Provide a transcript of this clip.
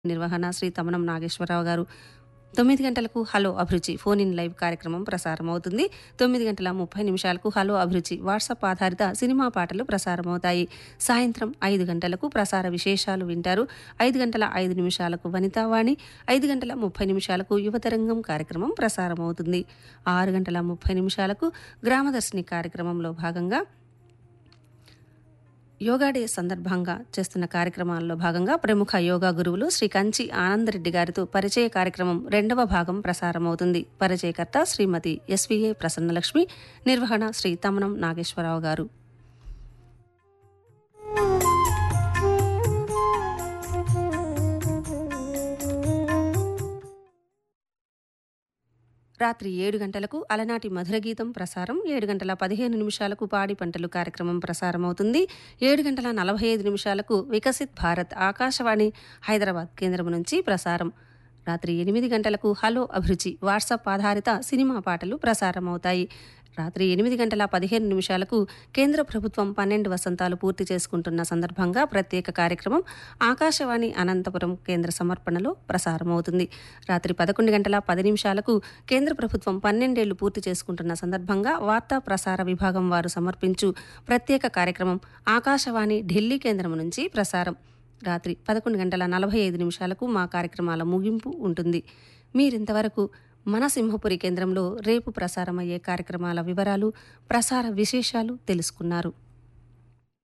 నిర్వహణ శ్రీ తమనం నాగేశ్వరరావు గారు తొమ్మిది గంటలకు హలో అభిరుచి ఫోన్ ఇన్ లైవ్ కార్యక్రమం ప్రసారం అవుతుంది తొమ్మిది గంటల ముప్పై నిమిషాలకు హలో అభిరుచి వాట్సాప్ ఆధారిత సినిమా పాటలు ప్రసారమవుతాయి సాయంత్రం ఐదు గంటలకు ప్రసార విశేషాలు వింటారు ఐదు గంటల ఐదు నిమిషాలకు వనితావాణి ఐదు గంటల ముప్పై నిమిషాలకు యువతరంగం కార్యక్రమం ప్రసారమవుతుంది ఆరు గంటల ముప్పై నిమిషాలకు గ్రామదర్శిని కార్యక్రమంలో భాగంగా యోగా డే సందర్భంగా చేస్తున్న కార్యక్రమాల్లో భాగంగా ప్రముఖ యోగా గురువులు శ్రీ కంచి ఆనందరెడ్డి గారితో పరిచయ కార్యక్రమం రెండవ భాగం ప్రసారమవుతుంది పరిచయకర్త శ్రీమతి ఎస్వీఏ ప్రసన్నలక్ష్మి నిర్వహణ శ్రీ తమనం నాగేశ్వరరావు గారు రాత్రి ఏడు గంటలకు అలనాటి మధుర గీతం ప్రసారం ఏడు గంటల పదిహేను నిమిషాలకు పాడి పంటలు కార్యక్రమం ప్రసారమవుతుంది ఏడు గంటల నలభై ఐదు నిమిషాలకు వికసిత్ భారత్ ఆకాశవాణి హైదరాబాద్ కేంద్రం నుంచి ప్రసారం రాత్రి ఎనిమిది గంటలకు హలో అభిరుచి వాట్సాప్ ఆధారిత సినిమా పాటలు ప్రసారమవుతాయి రాత్రి ఎనిమిది గంటల పదిహేను నిమిషాలకు కేంద్ర ప్రభుత్వం పన్నెండు వసంతాలు పూర్తి చేసుకుంటున్న సందర్భంగా ప్రత్యేక కార్యక్రమం ఆకాశవాణి అనంతపురం కేంద్ర సమర్పణలో ప్రసారమవుతుంది రాత్రి పదకొండు గంటల పది నిమిషాలకు కేంద్ర ప్రభుత్వం పన్నెండేళ్లు పూర్తి చేసుకుంటున్న సందర్భంగా వార్తా ప్రసార విభాగం వారు సమర్పించు ప్రత్యేక కార్యక్రమం ఆకాశవాణి ఢిల్లీ కేంద్రం నుంచి ప్రసారం రాత్రి పదకొండు గంటల నలభై ఐదు నిమిషాలకు మా కార్యక్రమాల ముగింపు ఉంటుంది మీరింతవరకు మన సింహపురి కేంద్రంలో రేపు ప్రసారమయ్యే కార్యక్రమాల వివరాలు ప్రసార విశేషాలు తెలుసుకున్నారు